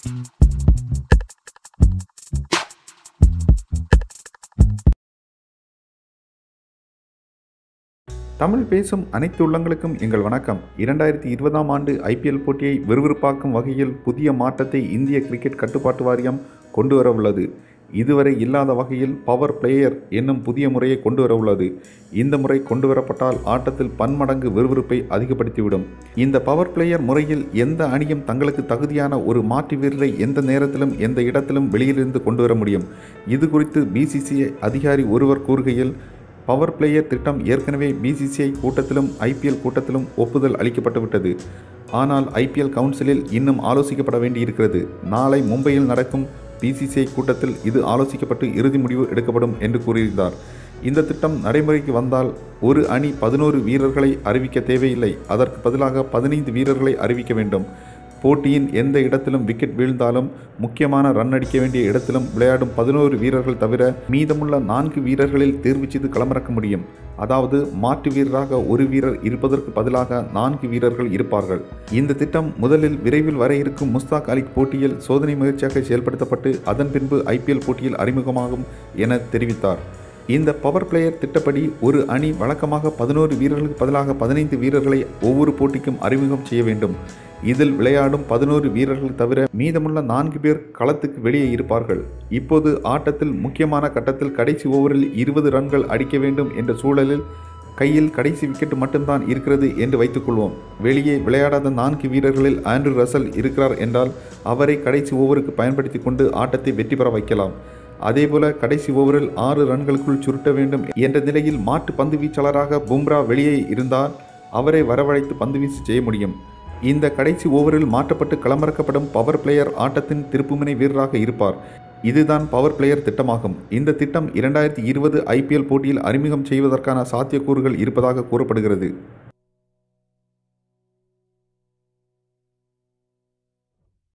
தமிழ் பேசும் அனைத்து உள்ளங்களுக்கும் எங்கள் வணக்கம் இரண்டாயிரத்தி இருபதாம் ஆண்டு ஐபிஎல் போட்டியை விறுவிறுப்பாக்கும் வகையில் புதிய மாற்றத்தை இந்திய கிரிக்கெட் கட்டுப்பாட்டு வாரியம் கொண்டு வர உள்ளது இதுவரை இல்லாத வகையில் பவர் பிளேயர் என்னும் புதிய முறையை கொண்டு வர உள்ளது இந்த முறை கொண்டு வரப்பட்டால் ஆட்டத்தில் பன்மடங்கு விறுவிறுப்பை அதிகப்படுத்திவிடும் இந்த பவர் பிளேயர் முறையில் எந்த அணியும் தங்களுக்கு தகுதியான ஒரு மாற்று வீரரை எந்த நேரத்திலும் எந்த இடத்திலும் வெளியிலிருந்து கொண்டு வர முடியும் இது குறித்து பிசிசிஐ அதிகாரி ஒருவர் கூறுகையில் பவர் பிளேயர் திட்டம் ஏற்கனவே பிசிசிஐ கூட்டத்திலும் ஐபிஎல் கூட்டத்திலும் ஒப்புதல் அளிக்கப்பட்டுவிட்டது ஆனால் ஐபிஎல் கவுன்சிலில் இன்னும் ஆலோசிக்கப்பட வேண்டியிருக்கிறது நாளை மும்பையில் நடக்கும் பிசிசிஐ கூட்டத்தில் இது ஆலோசிக்கப்பட்டு இறுதி முடிவு எடுக்கப்படும் என்று கூறியிருந்தார் இந்த திட்டம் நடைமுறைக்கு வந்தால் ஒரு அணி பதினோரு வீரர்களை அறிவிக்க தேவையில்லை அதற்கு பதிலாக பதினைந்து வீரர்களை அறிவிக்க வேண்டும் போட்டியின் எந்த இடத்திலும் விக்கெட் வீழ்ந்தாலும் முக்கியமான ரன் அடிக்க வேண்டிய இடத்திலும் விளையாடும் பதினோரு வீரர்கள் தவிர மீதமுள்ள நான்கு வீரர்களில் தேர்வு செய்து களமிறக்க முடியும் அதாவது மாற்று வீரராக ஒரு வீரர் இருப்பதற்கு பதிலாக நான்கு வீரர்கள் இருப்பார்கள் இந்த திட்டம் முதலில் விரைவில் வர இருக்கும் முஸ்தாக் அலி போட்டியில் சோதனை முயற்சியாக செயல்படுத்தப்பட்டு அதன் பின்பு ஐபிஎல் போட்டியில் அறிமுகமாகும் என தெரிவித்தார் இந்த பவர் பிளேயர் திட்டப்படி ஒரு அணி வழக்கமாக பதினோரு வீரர்களுக்கு பதிலாக பதினைந்து வீரர்களை ஒவ்வொரு போட்டிக்கும் அறிமுகம் செய்ய வேண்டும் இதில் விளையாடும் பதினோரு வீரர்கள் தவிர மீதமுள்ள நான்கு பேர் களத்துக்கு வெளியே இருப்பார்கள் இப்போது ஆட்டத்தில் முக்கியமான கட்டத்தில் கடைசி ஓவரில் இருபது ரன்கள் அடிக்க வேண்டும் என்ற சூழலில் கையில் கடைசி விக்கெட் மட்டும்தான் இருக்கிறது என்று வைத்துக்கொள்வோம் வெளியே விளையாடாத நான்கு வீரர்களில் ஆண்ட்ரூ ரசல் இருக்கிறார் என்றால் அவரை கடைசி ஓவருக்கு பயன்படுத்தி கொண்டு ஆட்டத்தை வெற்றி பெற வைக்கலாம் அதேபோல கடைசி ஓவரில் ஆறு ரன்களுக்குள் சுருட்ட வேண்டும் என்ற நிலையில் மாட்டு பந்து வீச்சாளராக பும்ரா வெளியே இருந்தால் அவரை வரவழைத்து பந்து வீச்சு செய்ய முடியும் இந்த கடைசி ஓவரில் மாற்றப்பட்டு களமிறக்கப்படும் பவர் பிளேயர் ஆட்டத்தின் திருப்புமுனை வீரராக இருப்பார் இதுதான் பவர் பிளேயர் திட்டமாகும் இந்த திட்டம் இரண்டாயிரத்தி இருபது ஐபிஎல் போட்டியில் அறிமுகம் செய்வதற்கான சாத்தியக்கூறுகள் இருப்பதாக கூறப்படுகிறது